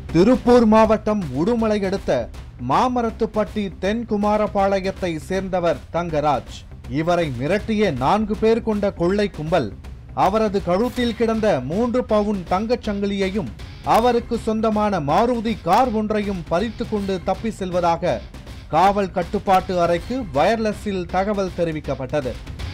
திருப்பூர் மாவட்டம் உடுமலை அடுத்த மாமரத்துப்பட்டி தென்குமாரபாளையத்தை சேர்ந்தவர் தங்கராஜ் இவரை மிரட்டிய நான்கு பேர் கொண்ட கொள்ளை கும்பல் அவரது கழுத்தில் கிடந்த மூன்று பவுன் தங்கச் சங்கிலியையும் அவருக்கு சொந்தமான மாருதி கார் ஒன்றையும் பறித்து கொண்டு தப்பி செல்வதாக காவல் கட்டுப்பாட்டு அறைக்கு வயர்லெஸில் தகவல் தெரிவிக்கப்பட்டது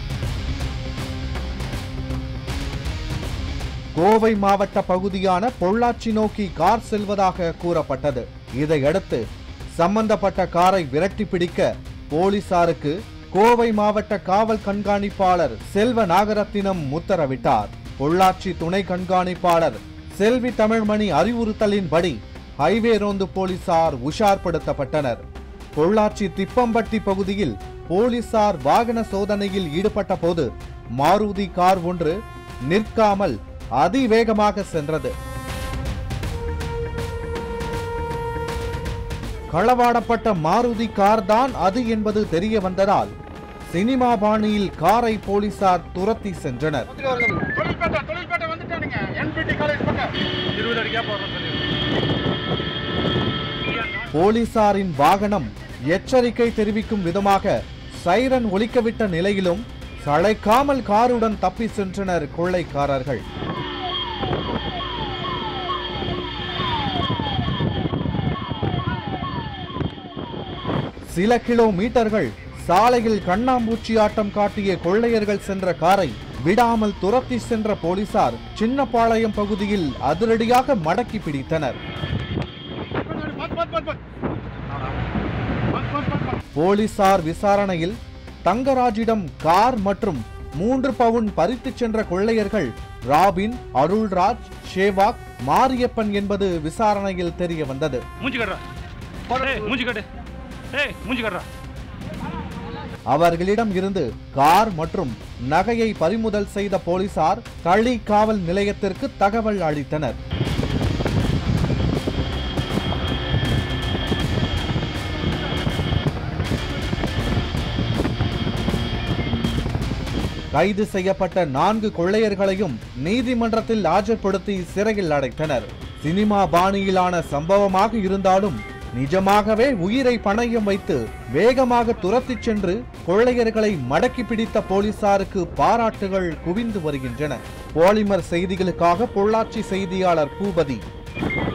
கோவை மாவட்ட பகுதியான பொள்ளாச்சி நோக்கி கார் செல்வதாக கூறப்பட்டது இதையடுத்து சம்பந்தப்பட்ட காரை விரட்டி பிடிக்க போலீசாருக்கு கோவை மாவட்ட காவல் கண்காணிப்பாளர் செல்வ நாகரத்தினம் உத்தரவிட்டார் பொள்ளாச்சி துணை கண்காணிப்பாளர் செல்வி தமிழ்மணி அறிவுறுத்தலின்படி ஹைவே ரோந்து போலீசார் உஷார்படுத்தப்பட்டனர் பொள்ளாச்சி திப்பம்பட்டி பகுதியில் போலீசார் வாகன சோதனையில் ஈடுபட்ட போது மாருதி கார் ஒன்று நிற்காமல் அதிவேகமாக சென்றது களவாடப்பட்ட மாருதி கார் தான் அது என்பது தெரிய வந்ததால் சினிமா பாணியில் காரை போலீசார் துரத்தி சென்றனர் தொழில்பேட்டை தொழில்பேட்டை வந்துட்டானுங்க என்பிடி காலேஜ் பக்கம் இருபது அடிக்கா போடுறோம் சொல்லி போலீசாரின் வாகனம் எச்சரிக்கை தெரிவிக்கும் விதமாக சைரன் ஒலிக்கவிட்ட நிலையிலும் சளைக்காமல் காருடன் தப்பி சென்றனர் கொள்ளைக்காரர்கள் சில கிலோமீட்டர்கள் சாலையில் கண்ணாம்பூச்சி ஆட்டம் காட்டிய கொள்ளையர்கள் சென்ற காரை விடாமல் துரத்தி சென்ற போலீசார் சின்னப்பாளையம் பகுதியில் அதிரடியாக மடக்கி பிடித்தனர் பத் பத் பத் பத் பத் பத் பத் பத் போலீசார் விசாரணையில் தங்கராஜிடம் கார் மற்றும் மூன்று பவுன் பறித்துச் சென்ற கொள்ளையர்கள் ராபின் அருள்ராஜ் ஷேவாக் மாரியப்பன் என்பது விசாரணையில் தெரிய வந்தது மூஞ்சி கட்டுறா ஏய் மூஞ்சி கட்டு ஏய் மூஞ்சி கட்டுறா அவர்களிடம் இருந்து கார் மற்றும் நகையை பறிமுதல் செய்த போலீசார் தளி காவல் நிலையத்திற்கு தகவல் அளித்தனர் கைது செய்யப்பட்ட நான்கு கொள்ளையர்களையும் நீதிமன்றத்தில் ஆஜர்படுத்தி சிறையில் அடைத்தனர் சினிமா பாணியிலான சம்பவமாக இருந்தாலும் நிஜமாகவே உயிரை பணயம் வைத்து வேகமாக துரத்திச் சென்று கொள்ளையர்களை மடக்கி பிடித்த போலீசாருக்கு பாராட்டுகள் குவிந்து வருகின்றன பாலிமர் செய்திகளுக்காக பொள்ளாச்சி செய்தியாளர் பூபதி